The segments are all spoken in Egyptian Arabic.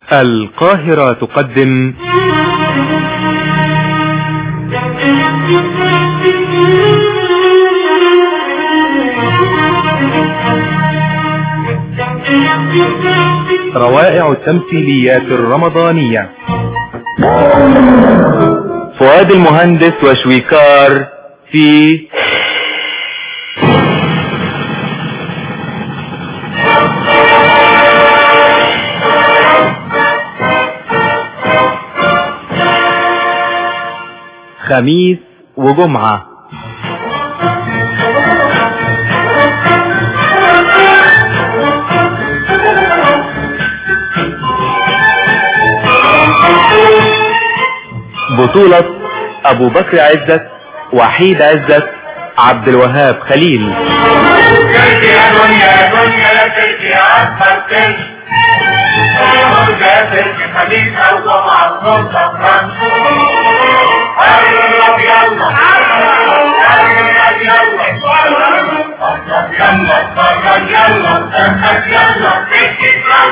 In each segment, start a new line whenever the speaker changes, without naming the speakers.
القاهرة تقدم روائع التمثيليات الرمضانية فؤاد المهندس وشويكار في خميس وجمعة بطولة أبو بكر عزت وحيد عزت عبد الوهاب خليل
تركي يا دنيا دنيا لا تركي يا أكبر تركي يا تركي خليل أو جمعة الصوت أفران قرب يلا قرب يلا قرب يلا قرب يلا دخل يلا تركي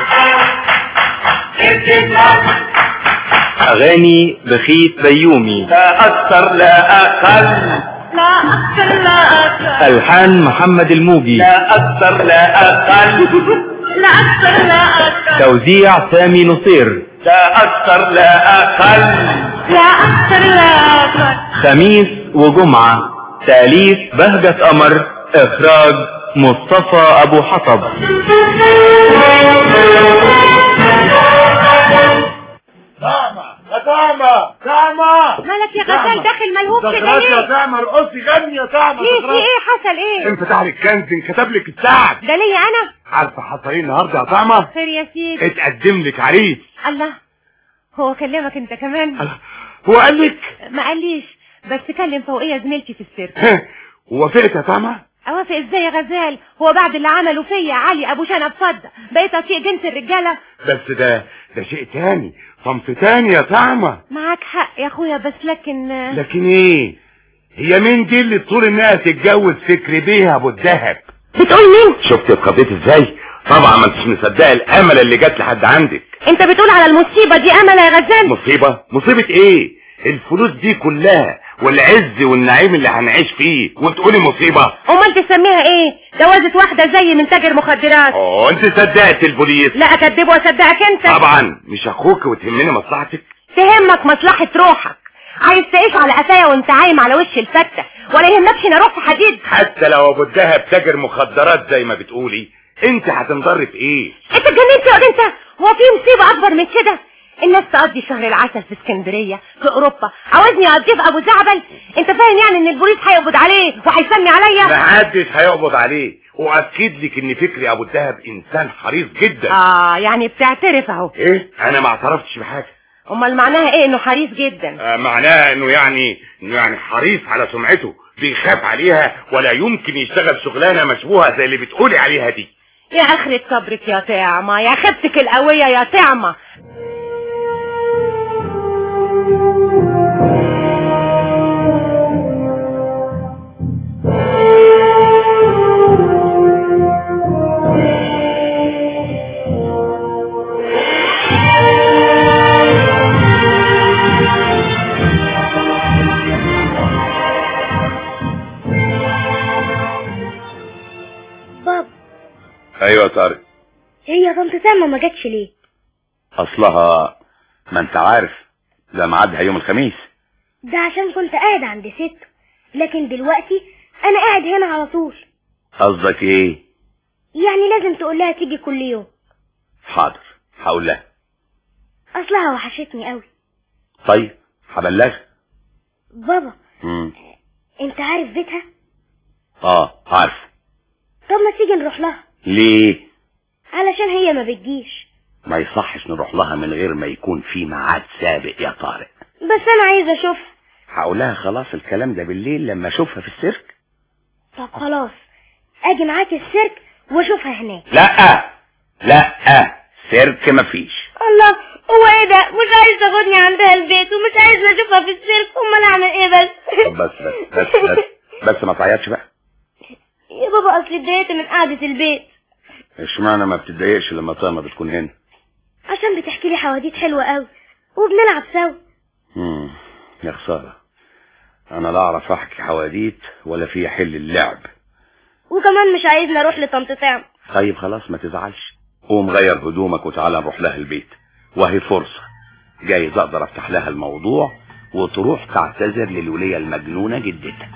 تركي تركي
أغاني بخيت بيومي
لا أكثر لا أقل
لا أكثر لا أكثر
ألحان محمد الموجي
لا أكثر لا أقل
لا أكثر لا أكثر
توزيع سامي نصير
لا أكثر لا أقل
لا أكثر لا أكثر
خميس وجمعة تأليف بهجة قمر إخراج مصطفى أبو حطب
طعمة يا طعمة طعمة
مالك يا غزال داخل ملهوف كده
دخلت يا
ليه؟
طعمة ارقصي غني يا طعمة
ليه في
دخلت.
ايه حصل ايه؟
انفتح لك كنز انكتب لك الساعة
ده ليا انا؟
عارفة حصل ايه النهاردة يا طعمة
خير يا سيدي
اتقدم لك عريس
الله هو كلمك انت كمان
هو قال لك
ما قاليش بس كلم فوقية زميلتي في السيرك
وافقت يا طعمة
اوافق ازاي يا غزال هو بعد اللي عمله فيا علي ابو شنب فض بقيت اطيق جنس الرجاله
بس ده ده شيء تاني صنف تاني يا طعمة
معاك حق يا اخويا بس لكن
لكن ايه هي مين دي اللي طول انها تتجوز فكر بيها ابو الدهب
بتقول مين
شفت اتخضيت ازاي طبعا ما انتش مصدقه الامل اللي جت لحد عندك
انت بتقول على المصيبه دي امل يا غزال
مصيبة مصيبة ايه الفلوس دي كلها والعز والنعيم اللي هنعيش فيه وتقولي مصيبة
امال تسميها ايه جوازة واحده زي من تاجر مخدرات
اه انت صدقت البوليس
لا اكدبه واصدقك انت
طبعا مش اخوك وتهمني مصلحتك
تهمك مصلحة روحك عايز تعيش على قفايا وانت عايم على وش الفتة ولا يهمكش انا اروح في حديد
حتى لو ابو الدهب تاجر مخدرات زي ما بتقولي انت هتنضر في ايه
انت اتجننت يا واد انت هو في مصيبة اكبر من كده الناس تقضي شهر العسل في اسكندرية في اوروبا عاوزني اقضيه في ابو زعبل انت فاهم يعني ان البوليس هيقبض عليه وهيسمي عليا
محدش هيقبض عليه واكد لك ان فكري ابو الدهب انسان حريص جدا
اه يعني بتعترف اهو
ايه انا ما اعترفتش بحاجه
امال معناها ايه انه حريص جدا
آه، معناها انه يعني انه يعني حريص على سمعته بيخاف عليها ولا يمكن يشتغل شغلانه مشبوهه زي اللي بتقولي عليها دي
يا اخرة صبرك يا طعمة يا خبتك القوية يا طعمة
بابا
ايوه يا طارق
هي طنط سامة ما جاتش ليه
اصلها ما انت عارف ده ميعادها يوم الخميس
ده عشان كنت قاعد عند ست لكن دلوقتي انا قاعد هنا على طول
قصدك ايه
يعني لازم تقول لها تيجي كل يوم
حاضر هقول لها
اصلها وحشتني قوي
طيب هبلغها
بابا
امم
انت عارف بيتها
اه عارف
طب ما تيجي نروح لها
ليه
علشان هي ما بتجيش
ما يصحش نروح لها من غير ما يكون في ميعاد سابق يا طارق
بس انا عايزه اشوفها
هقول لها خلاص الكلام ده بالليل لما اشوفها في السيرك
طب خلاص اجي معاك السيرك واشوفها هناك
لا لا سيرك مفيش
الله هو ايه ده مش عايز تاخدني عندها البيت ومش عايز اشوفها في السيرك امال اعمل ايه بس
بس بس بس بس, بس ما تعيطش بقى
يا بابا اصل اتضايقت من قعده البيت
اشمعنى ما بتتضايقش لما طامة بتكون هنا
عشان بتحكي لي حواديت حلوة قوي وبنلعب سوا
مم. يا خسارة انا لا اعرف احكي حواديت ولا في حل اللعب
وكمان مش عايزني اروح لطنط تعم
طيب خلاص ما تزعلش قوم غير هدومك وتعالى نروح لها البيت وهي فرصة جايز اقدر افتح لها الموضوع وتروح تعتذر للولية المجنونة جدتك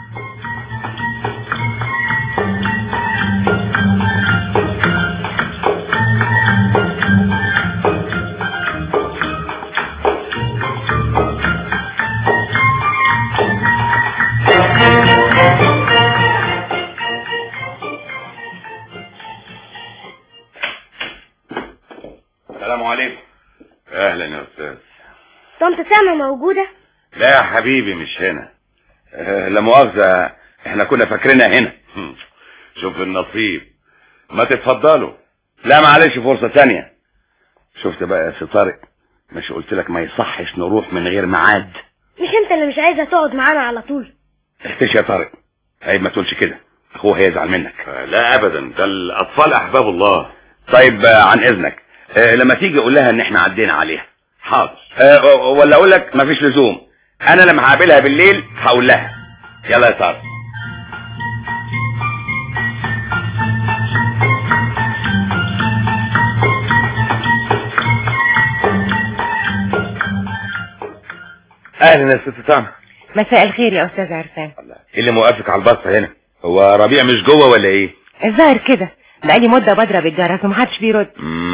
السلام عليكم
اهلا يا استاذ
طنط تعم موجودة
لا يا حبيبي مش هنا آه، لا مؤاخذة احنا كنا فاكرينها هنا
هم. شوف النصيب ما تتفضلوا
لا معلش فرصة تانية شفت بقى يا سي طارق مش قلت لك ما يصحش نروح من غير ميعاد
مش انت اللي مش عايزة تقعد معانا على طول
اختش يا طارق عيب ما تقولش كده اخوه هيزعل منك
آه، لا ابدا ده الاطفال احباب الله
طيب آه، عن اذنك آه، لما تيجي قول لها ان احنا عدينا عليها
حاضر
آه، ولا اقول لك مفيش لزوم انا لما هقابلها بالليل هقول لها يلا يا طارق اهلا يا ست سامة
مساء الخير يا استاذ عرفان
ايه اللي موقفك على البسطة هنا هو ربيع مش جوه ولا ايه
الظاهر كده بقالي مدة بضرب الجرس ومحدش بيرد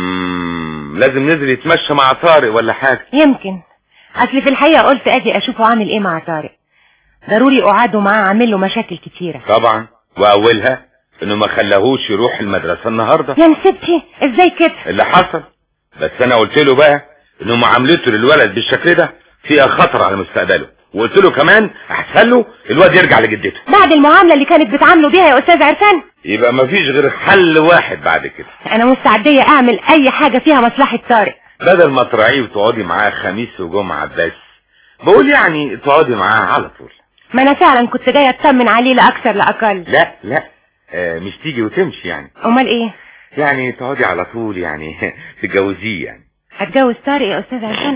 مم. لازم نزل يتمشى مع طارق ولا حاجة
يمكن اصل في الحقيقة قلت اجي اشوفه عامل ايه مع طارق ضروري اقعده معاه عامل له مشاكل كتيرة
طبعا واولها انه ما خلاهوش يروح المدرسة النهاردة
يا مسبتي ازاي كده
اللي حصل بس انا قلت له بقى انه معاملته للولد بالشكل ده فيها خطر على مستقبله وقلت له كمان احسن له الواد يرجع لجدته
بعد المعاملة اللي كانت بتعامله بيها يا استاذ عرفان
يبقى مفيش غير حل واحد بعد كده
انا مستعدية اعمل اي حاجة فيها مصلحة طارق
بدل ما تراعيه وتقعدي معاه خميس وجمعة بس بقول يعني تقعدي معاه على طول
ما انا فعلا كنت جاية اطمن عليه لا اكثر لا اقل
لا لا آه مش تيجي وتمشي يعني
امال ايه
يعني تقعدي على طول يعني تتجوزيه يعني
هتجوز طارق يا استاذ عرفان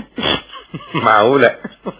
معقولة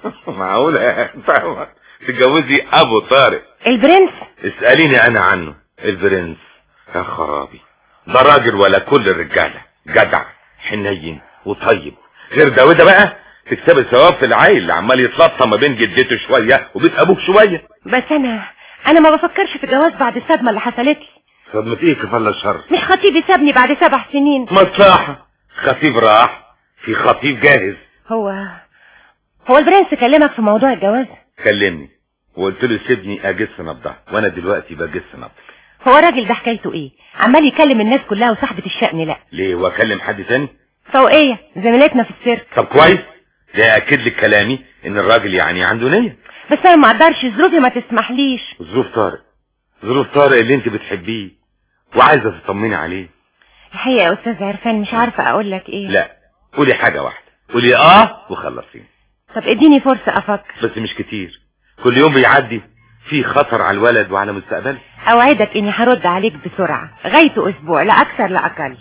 معقولة فاهمة تتجوزي ابو طارق
البرنس
اسأليني انا عنه البرنس يا خرابي ده راجل ولا كل الرجالة جدع حنين وطيب غير ده وده بقى تكسب الثواب في العيل اللي عمال يتلطم ما بين جدته شوية وبيت ابوك شوية
بس انا انا ما بفكرش في الجواز بعد الصدمة اللي حصلت لي
صدمة ايه كفالة الشر
مش خطيبي سابني بعد سبع سنين
مصلحة خطيب راح في خطيب جاهز
هو هو البرنس كلمك في موضوع الجواز
كلمني وقلت له سيبني اجس نبضها وانا دلوقتي بجس نبض
هو الراجل ده حكايته ايه عمال يكلم الناس كلها وصاحبة الشأن لا
ليه واكلم حد تاني
فوقية زميلتنا في السيرك
طب كويس ده ياكد لك كلامي ان الراجل يعني عنده نيه
بس انا ما اقدرش ظروفي ما تسمحليش
ظروف طارق ظروف طارق اللي انت بتحبيه وعايزه تطمني عليه
الحقيقة يا استاذ عرفان مش عارفة اقول لك ايه
لا قولي حاجه واحده قولي اه وخلصيني
طب اديني فرصة افكر
بس مش كتير كل يوم بيعدي في خطر على الولد وعلى مستقبله
اوعدك اني هرد عليك بسرعة غايته اسبوع لا اكثر لا اقل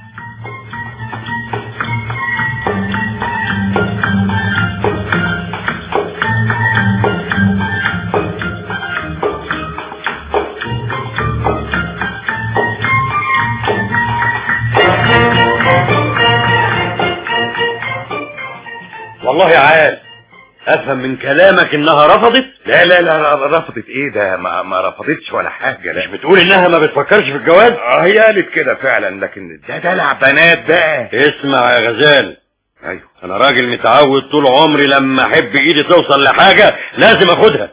والله يا عال افهم من كلامك انها رفضت لا لا لا رفضت ايه ده ما, ما رفضتش ولا حاجه لا.
مش بتقول انها ما بتفكرش في الجواز
اه هي قالت كده فعلا لكن ده دلع بنات بقى
اسمع يا غزال
ايوه
انا راجل متعود طول عمري لما احب ايدي توصل لحاجة لازم اخدها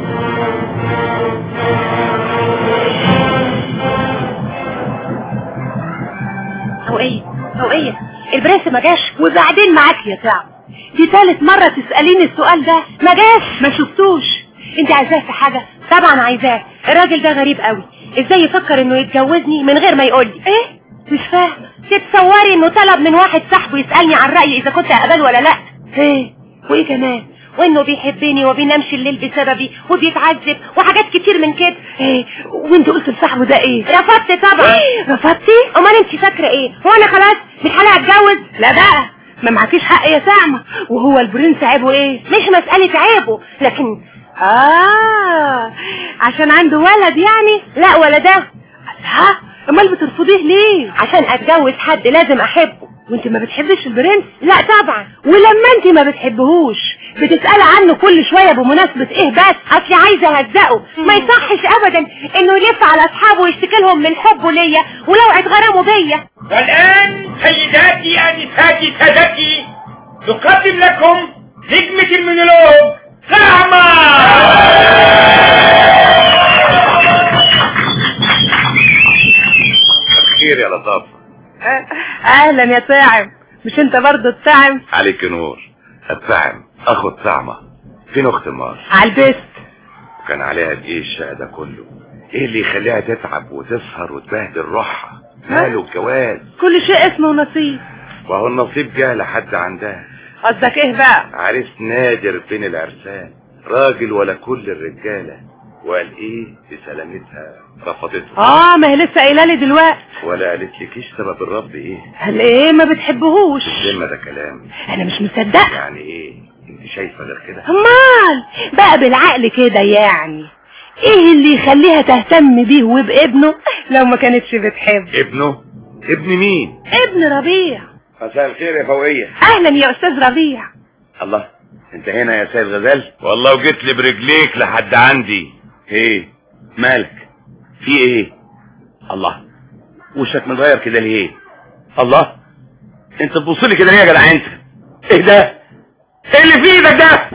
فوقية فوقية البرنس ما جاش
وبعدين معاك يا تعب دي ثالث مرة تسأليني السؤال ده
ما جاش
ما شفتوش
انت عايزاه في حاجة طبعا عايزاه الراجل ده غريب قوي ازاي يفكر انه يتجوزني من غير ما يقول لي
ايه مش فاهمة
تتصوري انه طلب من واحد صاحبه يسألني عن رأيي اذا كنت اقبل ولا لا
ايه وايه كمان
وانه بيحبني وبينامش الليل بسببي وبيتعذب وحاجات كتير من كده
ايه وانت قلت لصاحبه ده ايه
رفضت طبعا
رفضتي
امال انت فاكره ايه هو انا خلاص مش هلا اتجوز
لا بقى ما معكيش حق يا سعمة وهو البرنس عيبه ايه
مش مسألة عيبه لكن
اه عشان عنده ولد يعني
لا ولا ده
ها امال بترفضيه ليه
عشان اتجوز حد لازم احبه
وانت ما بتحبش البرنس
لا طبعا
ولما انت ما بتحبهوش بتسألي عنه كل شوية بمناسبة ايه بس
اصلي عايزه اهزقه ما يصحش ابدا انه يلف على اصحابه ويشتكي لهم من حبه ليا ولو اتغرموا بيا
والآن سيداتي أنساتي سادتي نقدم لكم نجمة المونولوج زعمة
خير يا لطافة
اهلا يا طاعم مش انت برضه الطاعم
عليك نور الطعم اخو الطعمة فين اخت النار
عالبست
كان عليها بايه الشقة ده كله ايه اللي يخليها تتعب وتسهر وتبهدل روحها ماله الجواز
كل شيء اسمه نصيب
وهو النصيب جه لحد عندها
قصدك ايه بقى
عريس نادر بين العرسان راجل ولا كل الرجالة وقال ايه بسلامتها رفضته
اه ما هي لسه قايله لي دلوقتي
ولا قالت لكيش سبب الرفض ايه
قال ايه ما بتحبهوش
الذمة ده كلام
انا مش مصدقه
يعني ايه انت شايفة غير كده
امال بقى بالعقل كده يعني ايه اللي يخليها تهتم بيه وبابنه لو ما كانتش بتحب
ابنه ابن مين
ابن ربيع
مساء الخير يا فوقية
اهلا يا استاذ ربيع
الله انت هنا يا سيد غزال والله وجيت لي برجليك لحد عندي ايه مالك في ايه الله وشك متغير كده ليه الله انت تبص لي كده ليه يا جدع انت ايه ده ايه اللي في ايدك ده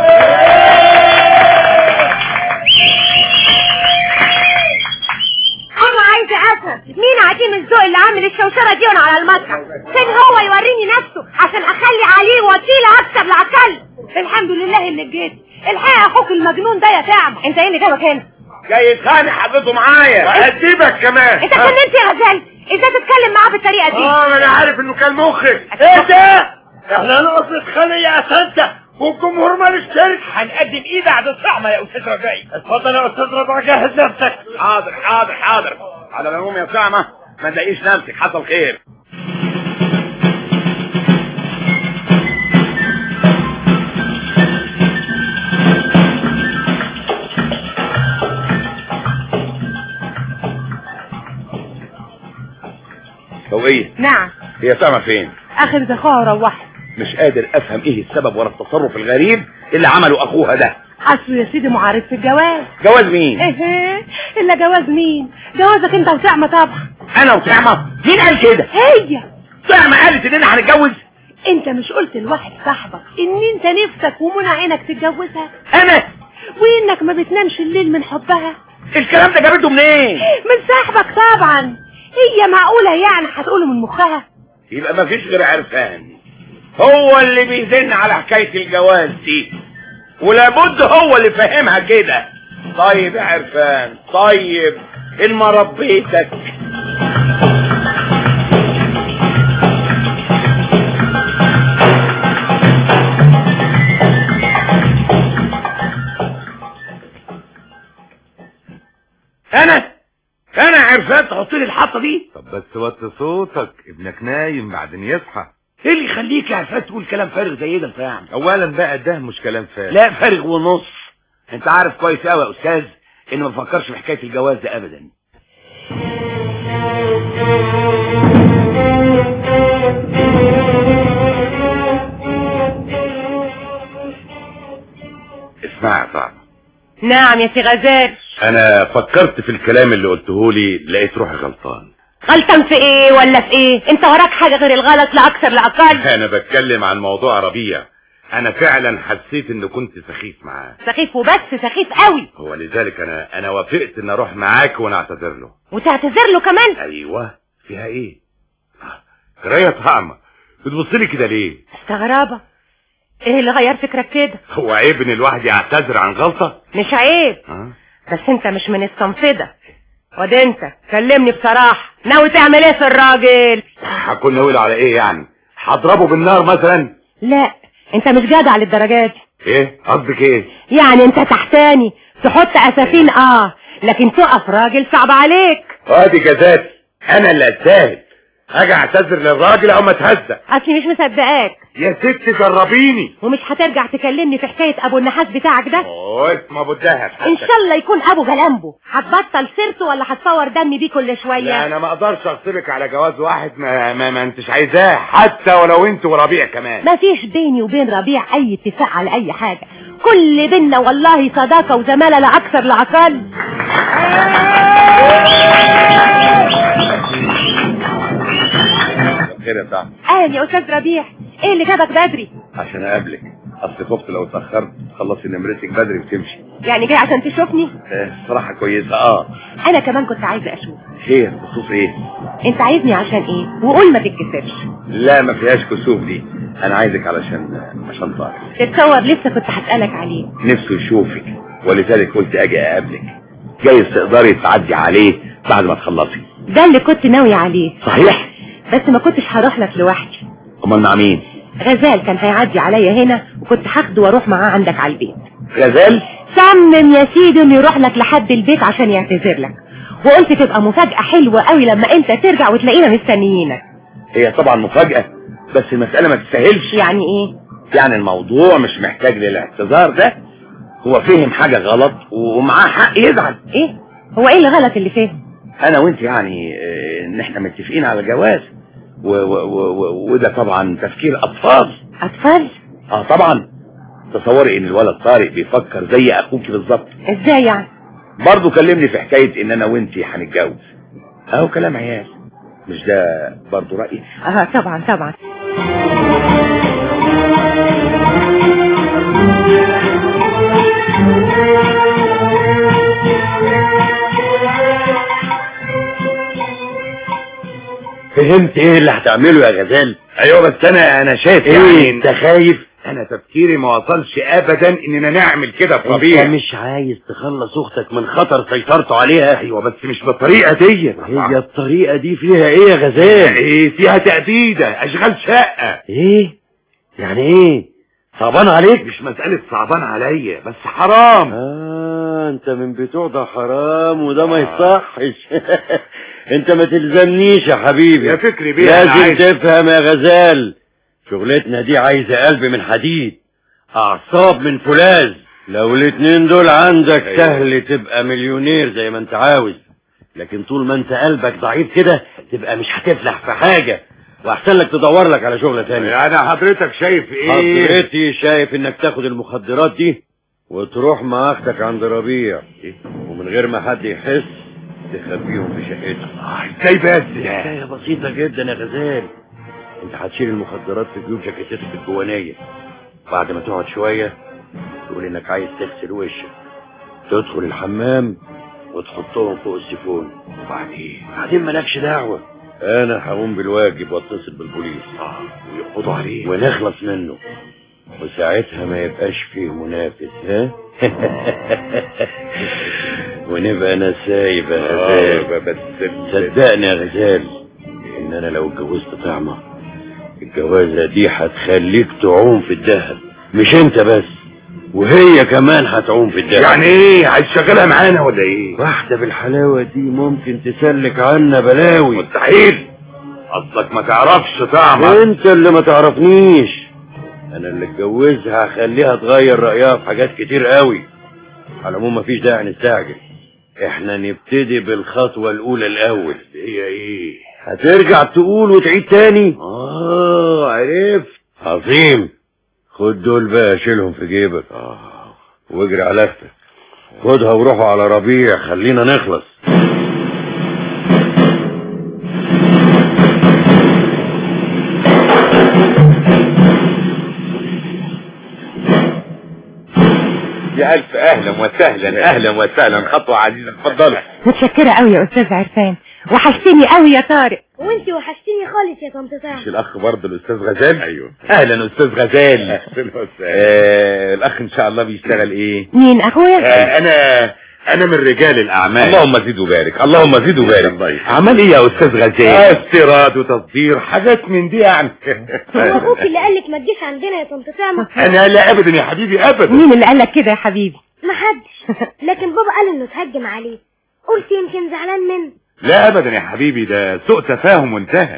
انا عايزه افهم مين عديم الذوق اللي عامل الشوشره دي وانا على المسرح فين هو يوريني نفسه عشان اخلي عليه وسيله اكسر العسل
الحمد لله اللي جيت الحق اخوك المجنون ده يا تعمى
انت ايه اللي جابك هنا
جاي يتخانق حضرته معايا وهديبك كمان
انت اتجننت يا غزال ازاي تتكلم معاه بالطريقه دي
اه ما انا عارف انه كان مخك
ايه ده؟ احنا نقف نتخانق يا اساتذة والجمهور ما يشترك هنقدم ايد على الطعمة يا استاذ ربيعي اتفضل يا استاذ ربيع جهز نفسك
حاضر حاضر حاضر على العموم يا سامة ما تلاقيش نفسك حصل خير هوية
نعم
هي سامة فين
اخر اخوها روحت
مش قادر افهم ايه السبب ورا التصرف الغريب اللي عمله اخوها ده
اصله يا سيدي معارض في الجواز
جواز مين
ايه الا جواز مين جوازك انت وتعمى طبعا
انا وسامة مين قال كده
هي
سامة قالت اننا هنتجوز
انت مش قلت لواحد صاحبك ان انت نفسك ومنى عينك تتجوزها
انا
وانك ما بتنامش الليل من حبها
الكلام ده جابته منين
من صاحبك طبعا هي معقولة يعني هتقوله من مخها
يبقى ما فيش غير عرفان هو اللي بيزن على حكاية الجواز دي ولابد هو اللي فاهمها كده طيب يا عرفان طيب ان ما ربيتك انا انا عرفان تحط لي الحطه دي
طب بس وطي صوتك ابنك نايم بعدين يصحى
ايه اللي يخليك يا عرفان تقول كلام فارغ زي ده انت يعني
اولا بقى ده مش كلام فارغ
لا فارغ ونص انت عارف كويس قوي يا استاذ ان ما بفكرش في حكايه الجواز ده ابدا
اسمع يا صاحبي
نعم يا سي غزال
انا فكرت في الكلام اللي قلته لي لقيت روحي غلطان
غلطان في ايه ولا في ايه انت وراك حاجه غير الغلط لا اكثر لا اقل
انا بتكلم عن موضوع ربيع انا فعلا حسيت ان كنت سخيف معاه
سخيف وبس سخيف قوي
هو لذلك انا انا وافقت ان اروح معاك ونعتذر له
وتعتذر له كمان
ايوه فيها ايه آه، قرايه طعمه بتبص لي كده ليه
استغرابة ايه اللي غير فكرك كده
هو عيب ان الواحد يعتذر عن غلطه
مش عيب
ها
بس انت مش من الصنفدة واد انت كلمني بصراحة ناوي تعمل ايه في الراجل
هكون ناوي على ايه يعني هضربه بالنار مثلا
لا انت مش جدع للدرجات دي
ايه قصدك ايه
يعني انت تحتاني تحط اسفين اه لكن تقف راجل صعب عليك
ادي جزاتي انا اللي اتساهل اجي اعتذر للراجل او ما اتهزق
اصلي مش مصدقاك
يا ست جربيني
ومش هترجع تكلمني في حكاية ابو النحاس بتاعك ده
اوه اسم ابو الدهب
ان شاء الله يكون ابو جلامبو هتبطل سيرته ولا هتصور دمي بيه كل
لا
شوية
انا ما اقدرش اغصبك على جواز واحد ما, ما, ما انتش عايزاه حتى ولو انت وربيع كمان
ما فيش بيني وبين ربيع اي اتفاق على اي حاجة كل بينا والله صداقة وزمالة لا اكثر لا اقل
خير يا صاحبي
اهلا يا استاذ ربيع ايه اللي جابك بدري
عشان اقابلك اصل خفت لو اتاخرت تخلصي نمرتك بدري وتمشي
يعني جاي عشان تشوفني
آه، الصراحه كويسه اه
انا كمان كنت عايزة اشوف
خير بخصوص ايه
انت عايزني عشان ايه وقول ما تتكسفش
لا ما فيهاش كسوف دي انا عايزك علشان عشان طارق
تتصور لسه كنت هسألك عليه
نفسه يشوفك ولذلك قلت اجي اقابلك جايز تقدري تعدي عليه بعد ما تخلصي
ده اللي كنت ناوي عليه
صحيح
بس ما كنتش هروح لك لوحدي
امال مع مين
غزال كان هيعدي عليا هنا وكنت هاخده واروح معاه عندك على البيت
غزال
صمم يا سيدي انه يروح لك لحد البيت عشان يعتذر لك وقلت تبقى مفاجأة حلوة قوي لما انت ترجع وتلاقينا مستنيينك
هي طبعا مفاجأة بس المسألة ما تستاهلش
يعني ايه
يعني الموضوع مش محتاج للاعتذار ده هو فهم حاجة غلط ومعاه حق يزعل
ايه هو ايه الغلط اللي فيه
انا وانت يعني آه، ان احنا متفقين على الجواز و و و و وده طبعا تفكير اطفال
اطفال
اه طبعا تصوري ان الولد طارق بيفكر زي اخوك بالظبط
ازاي يعني
برضه كلمني في حكاية ان انا وانت هنتجوز اهو كلام عيال مش ده برضه رأيي
اه طبعا طبعا
فهمت ايه اللي هتعمله يا غزال ايوه بس انا انا شايف يعني انت خايف انا تفكيري ما وصلش ابدا اننا نعمل كده في ربيع
انت مش عايز تخلص اختك من خطر سيطرته عليها
ايوه بس مش بالطريقه دي
هي الطريقة دي فيها ايه يا غزال
ايه فيها تأبيدة اشغال شقة
ايه يعني ايه صعبان عليك
مش مسألة صعبان عليا بس حرام
اه انت من بتوع ده حرام وده ما يصحش انت ما تلزمنيش يا حبيبي
يا فكري بيه أنا
لازم
عايز-
تفهم يا غزال شغلتنا دي عايزة قلب من حديد اعصاب من فولاذ لو الاتنين دول عندك
أيوة.
سهل تبقى مليونير زي ما انت عاوز لكن طول ما انت قلبك ضعيف كده تبقى مش هتفلح في حاجة واحسن لك تدور لك على شغلة تانية
يعني حضرتك شايف ايه
حضرتي شايف انك تاخد المخدرات دي وتروح مع اختك عند ربيع ومن غير ما حد يحس تخبيهم في شقته
آه، ازاي بس ده
حكاية بسيطة جدا يا غزال انت هتشيل المخدرات في جيوب جاكيتتك الجوانية بعد ما تقعد شوية تقول انك عايز تغسل وشك تدخل الحمام وتحطهم فوق السيفون
وبعدين
بعدين مالكش دعوة انا هقوم بالواجب واتصل بالبوليس
اه ويقبضوا عليه
ونخلص منه وساعتها ما يبقاش فيه منافس ها ونبقى انا سايب يا
آه،
غزال
بس
صدقني يا غزال ان انا لو اتجوزت طعمة الجوازة دي هتخليك تعوم في الدهب مش انت بس وهي كمان هتعوم في الدهب
يعني ايه عايز شغالها معانا ولا ايه
واحدة بالحلاوة دي ممكن تسلك عنا بلاوي
مستحيل اصلك ما تعرفش طعمك
انت اللي ما تعرفنيش انا اللي اتجوزها هخليها تغير رأيها في حاجات كتير قوي على العموم مفيش داعي نستعجل احنا نبتدي بالخطوة الاولى الاول
هي ايه
هترجع تقول وتعيد تاني اه عرفت عظيم خد دول بقى شيلهم في جيبك اه واجري على اختك خدها وروحوا على ربيع خلينا نخلص
يا الف اهلا وسهلا اهلا وسهلا خطوة عزيزة اتفضلوا
متشكرة قوي يا استاذ عرفان وحشتني قوي يا طارق
وانت وحشتيني خالص يا طنط سهل
مش الاخ برضه الاستاذ غزال ايوه اهلا استاذ غزال آه الاخ ان شاء الله بيشتغل ايه
مين اخويا
آه انا
انا من رجال الاعمال
اللهم زد وبارك اللهم زد
الله
وبارك
يخليك.
عمل ايه يا استاذ غزال
استيراد وتصدير حاجات من دي يعني
هو اخوك اللي قالك ما تجيش عندنا يا طنط سامة
انا لا ابدا يا حبيبي ابدا
مين اللي قال لك كده يا حبيبي
ما حدش لكن بابا قال انه تهجم عليه قلت يمكن زعلان منه
لا ابدا يا حبيبي ده سوء تفاهم وانتهى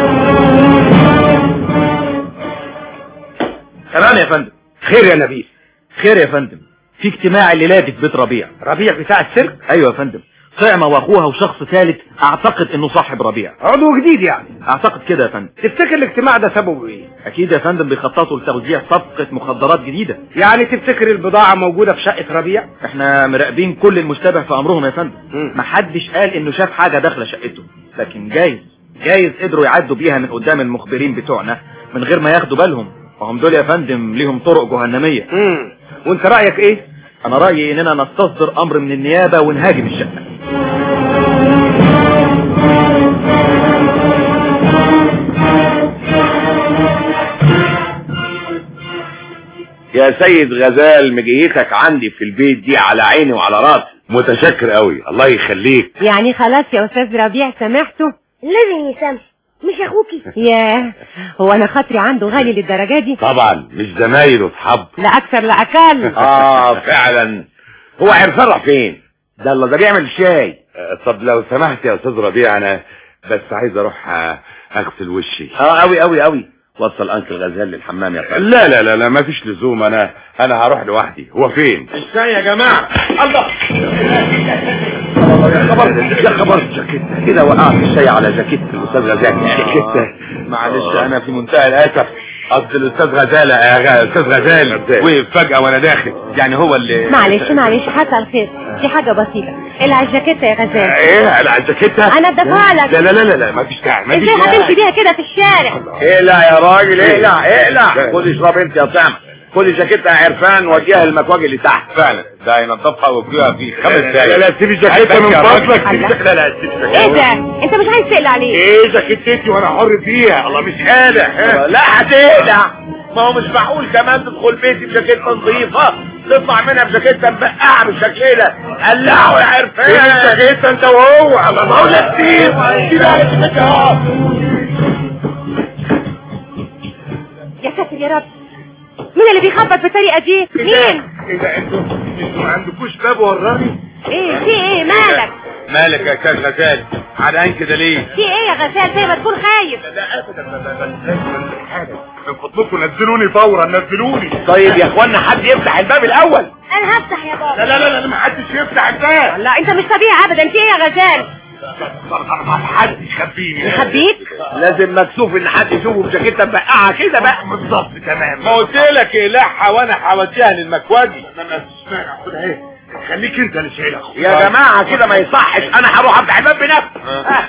تمام يا فندم
خير يا نبيل
خير يا فندم في اجتماع الليلة في بيت ربيع
ربيع بتاع السيرك
ايوه يا فندم طعمة واخوها وشخص ثالث اعتقد انه صاحب ربيع
عضو جديد يعني
اعتقد كده يا فندم
تفتكر الاجتماع ده سببه ايه
اكيد يا فندم بيخططوا لتوزيع صفقة مخدرات جديدة
يعني تفتكر البضاعة موجودة في شقة ربيع
احنا مراقبين كل المشتبه في امرهم يا فندم
مم.
محدش قال انه شاف حاجة داخلة شقته لكن جايز جايز قدروا يعدوا بيها من قدام المخبرين بتوعنا من غير ما ياخدوا بالهم وهم دول يا فندم ليهم طرق جهنمية
امم وانت رأيك ايه
انا رأيي اننا نستصدر امر من النيابة ونهاجم الشقة
يا سيد غزال مجيتك عندي في البيت دي على عيني وعلى راسي
متشكر قوي الله يخليك
يعني خلاص يا استاذ ربيع سامحته
لازم يسامح مش اخوكي
ياه هو انا خاطري عنده غالي للدرجة دي
طبعا مش زمايل واصحاب
لا اكثر لا اقل
اه فعلا هو عرفان راح فين ده الله ده بيعمل شاي
آه، طب لو سمحت يا استاذ ربيع انا بس عايز اروح آه، اغسل وشي
اه قوي قوي قوي وصل انكل غزال للحمام يا فندم
لا لا لا لا مفيش لزوم انا انا هروح لوحدي هو فين
الشاي يا جماعه الله
يا خبر يا خبر جاكيتة
كده وقعت الشاي على جاكيت الاستاذ غزال
جاكيتة
معلش انا في منتهى الاسف قصد الاستاذ غزال يا غ- استاذ غزال وقف فجاه وانا داخل يعني هو اللي
معلش معلش حصل خير دي حاجة بسيطة العب الجاكيتة يا غزال
ايه على الجاكيتة
انا ادفع لك
لا لا لا لا لا مفيش داعي مفيش
ازاي هتمشي
داعي
بيها كده في الشارع
اقلع يا راجل اقلع اقلع خد اشرب انت يا طعم خد جاكيتة يا عرفان وديها المكواج اللي تحت فعلا ده ينضفها ويبقيها في خمس
لا لا سيب الجاكيتة من فضلك سيب الجاكيتة- لا لا سيب الجاكيتة
ايه ده انت مش عايز تقلع عليه
ايه جاكيتتي وانا حر فيها الله مش قادر ها؟
لا هتقلع ما هو مش معقول كمان تدخل بيتي بجاكيتة نظيفة تطلع منها بجاكيتة مبقعة بالشكلة قلعوا يا
سيب
عرفان
الجاكيتة انت وهو الله ما هو لا سيب سيب على الجاكيتة اهو
يا ساتر يا رب مين اللي بيخبط بالطريقة دي مين
ايه ده انتوا انتوا ما عندكوش باب وراني
ايه في ايه مالك
مالك يا استاذ غزال عرقان كده ليه
في ايه يا غزال زي ما تكون خايف
لا ابدا لا لا لا لازم حاجه من فضلكم نزلوني فورا نزلوني
طيب يا اخوانا حد يفتح الباب الاول
انا هفتح يا بابا
لا لا لا لا ما حدش يفتح الباب
لا انت مش طبيعي ابدا في ايه يا غزال
ما حد يخبيني
يخبيك
لازم مكسوف ان حد يشوفه بجاكيتة مبقعة كده بقى
بالظبط تمام
ما قلت لك اقلعها وانا هوديها للمكواجي
انا مش مانع خد اهي خليك انت اللي شايلها
يا جماعة كده ما يصحش انا هروح افتح الباب بنفسي آه.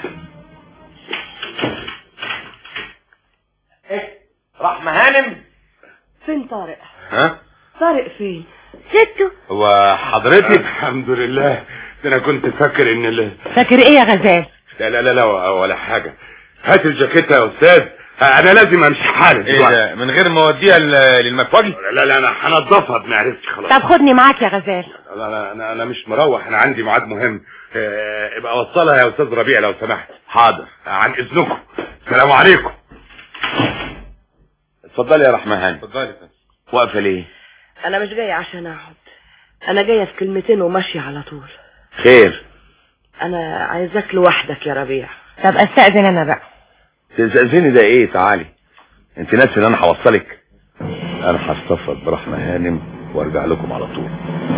إيه؟ رحمة هانم
فين طارق
ها
طارق فين
سته
هو حضرتك الحمد لله ده انا كنت فاكر ان ال...
فاكر ايه يا غزال
لا لا لا لا ولا حاجه هات الجاكيته يا استاذ انا لازم امشي حالا
ايه ده من غير ما اوديها ل- للمكواجي
لا لا انا هنضفها بمعرفتي خلاص
طب خدني معاك يا غزال
لا لا انا انا مش مروح انا عندي ميعاد مهم آه، ابقى وصلها يا استاذ ربيع لو سمحت
حاضر
عن اذنكم السلام عليكم
اتفضلي يا رحمة هانم
اتفضلي
واقفة ليه
انا مش جاية عشان اقعد انا جاية في كلمتين وماشية على طول
خير
انا عايزاك لوحدك يا ربيع
طب استأذن انا بقى
تستأذني ده ايه تعالي انت ناسي ان انا هوصلك انا هستفرد برحمة هانم وارجع لكم على طول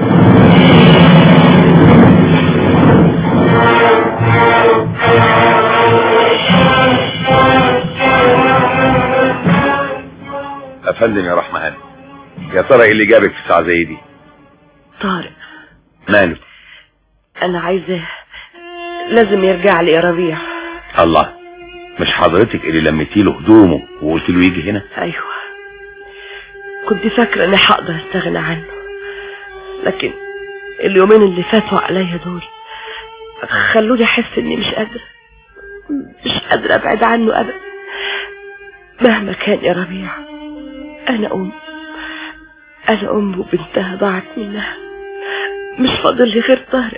افندم يا رحمة هانم يا ترى ايه اللي جابك في ساعة زي دي
طارق
ماله
انا عايزاه لازم يرجع لي يا ربيع
الله مش حضرتك اللي لميتي له هدومه وقلت له يجي هنا
ايوه كنت فاكرة اني هقدر استغنى عنه لكن اليومين اللي فاتوا عليا دول خلوني احس اني مش قادرة مش قادرة ابعد عنه ابدا مهما كان يا ربيع انا ام انا ام وبنتها ضاعت منها مش فاضل لي غير طارق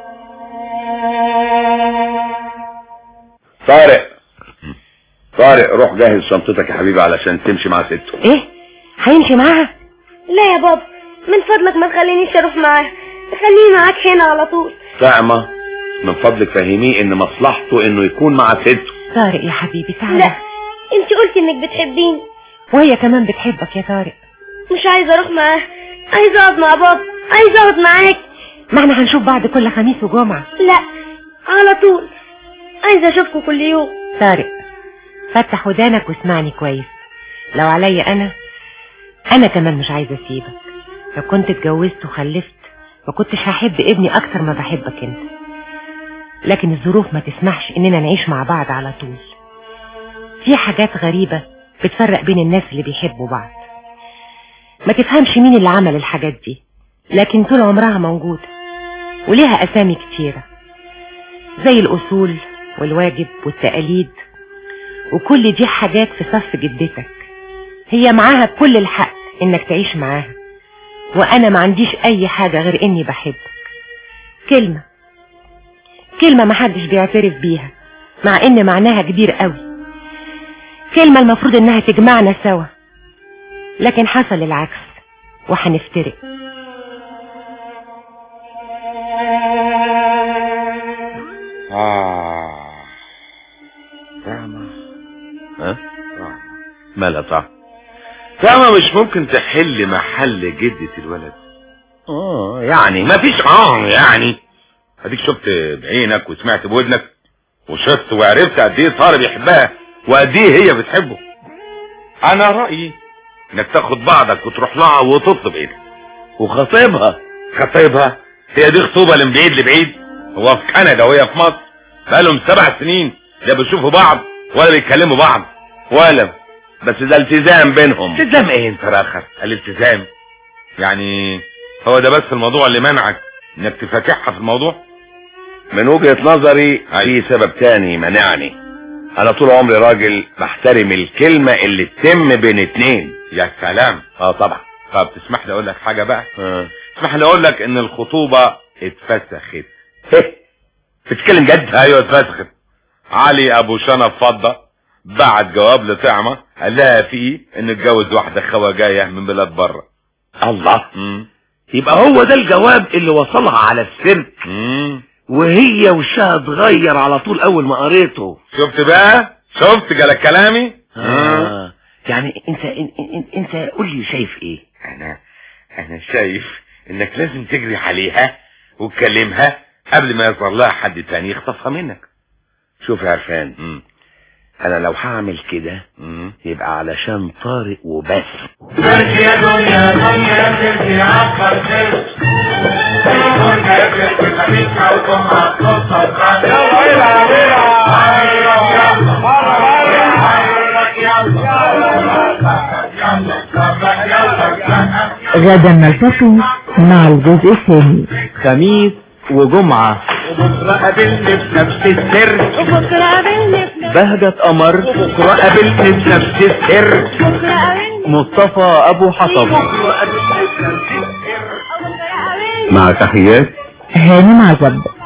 طارق طارق روح جهز شنطتك يا حبيبي علشان تمشي مع سته
ايه هيمشي معاها
لا يا بابا من فضلك ما تخلينيش اروح معاه خليني معاك هنا على طول
طعمة من فضلك فهميه ان مصلحته انه يكون مع سته
طارق يا حبيبي
لا
تعالى
انت قلتي انك بتحبيني
وهي كمان بتحبك يا طارق
مش عايزه اروح معاه عايزه اقعد مع بابا عايزه اقعد معاك
ما احنا هنشوف بعض كل خميس وجمعة
لا على طول عايزه اشوفكم كل يوم
طارق فتح ودانك واسمعني كويس لو عليا انا انا كمان مش عايزه اسيبك لو كنت اتجوزت وخلفت ما كنتش هحب ابني اكتر ما بحبك انت لكن الظروف ما تسمحش اننا نعيش مع بعض على طول في حاجات غريبة بتفرق بين الناس اللي بيحبوا بعض ما تفهمش مين اللي عمل الحاجات دي لكن طول عمرها موجودة وليها اسامي كتيرة زي الاصول والواجب والتقاليد وكل دي حاجات في صف جدتك هي معاها كل الحق انك تعيش معاها وانا ما عنديش اي حاجة غير اني بحبك كلمة كلمة ما حدش بيعترف بيها مع ان معناها كبير قوي كلمة المفروض انها تجمعنا سوا لكن حصل العكس وهنفترق
آه طعمة ها؟ مالها طعم طعمة مش ممكن تحل محل جدة الولد اه يعني ما فيش اه يعني اديك شفت بعينك وسمعت بودنك وشفت وعرفت قد ايه طارق بيحبها وقد ايه هي بتحبه انا رأيي انك تاخد بعضك وتروح لها وتطلب ايدك وخطيبها خطيبها هي دي خطوبة من بعيد لبعيد هو في كندا وهي في مصر بقالهم سبع سنين لا بيشوفوا بعض ولا بيتكلموا بعض ولا بس ده التزام بينهم التزام ايه انت راخر الالتزام يعني هو ده بس الموضوع اللي منعك انك تفتحها في الموضوع من وجهة نظري في سبب تاني منعني انا طول عمري راجل بحترم الكلمة اللي تتم بين اتنين يا سلام اه طبعا طب تسمح لي اقول لك حاجة بقى اه. تسمح لي اقول لك ان الخطوبة اتفسخت بتتكلم جد ايوه اتفسخت علي ابو شنب فضة بعت جواب لطعمة قال لها فيه ان اتجوز واحدة خواجاية من بلاد بره الله مم.
يبقى هو ده الجواب اللي وصلها على السيرك
مم.
وهي وشها اتغير على طول اول ما قريته
شفت بقى شفت جالك كلامي
آه. يعني انت انت, انت قول لي شايف ايه
انا انا شايف انك لازم تجري عليها وتكلمها قبل ما يظهر لها حد تاني يخطفها منك
شوف يا عرفان
مم.
انا لو هعمل كده
مم.
يبقى علشان طارق وبس
غدا نلتقي مع الجزء الثاني
خميس وجمعة
وبكره قابلني بنفس السر
وبكره قابلني
بهجة قمر
وبكره قابلني بنفس السر
بكره قابلني
مصطفى ابو حطب
وبكره قابلني بنفس السر
بكره قابلني
مع تحيات
هانم عزب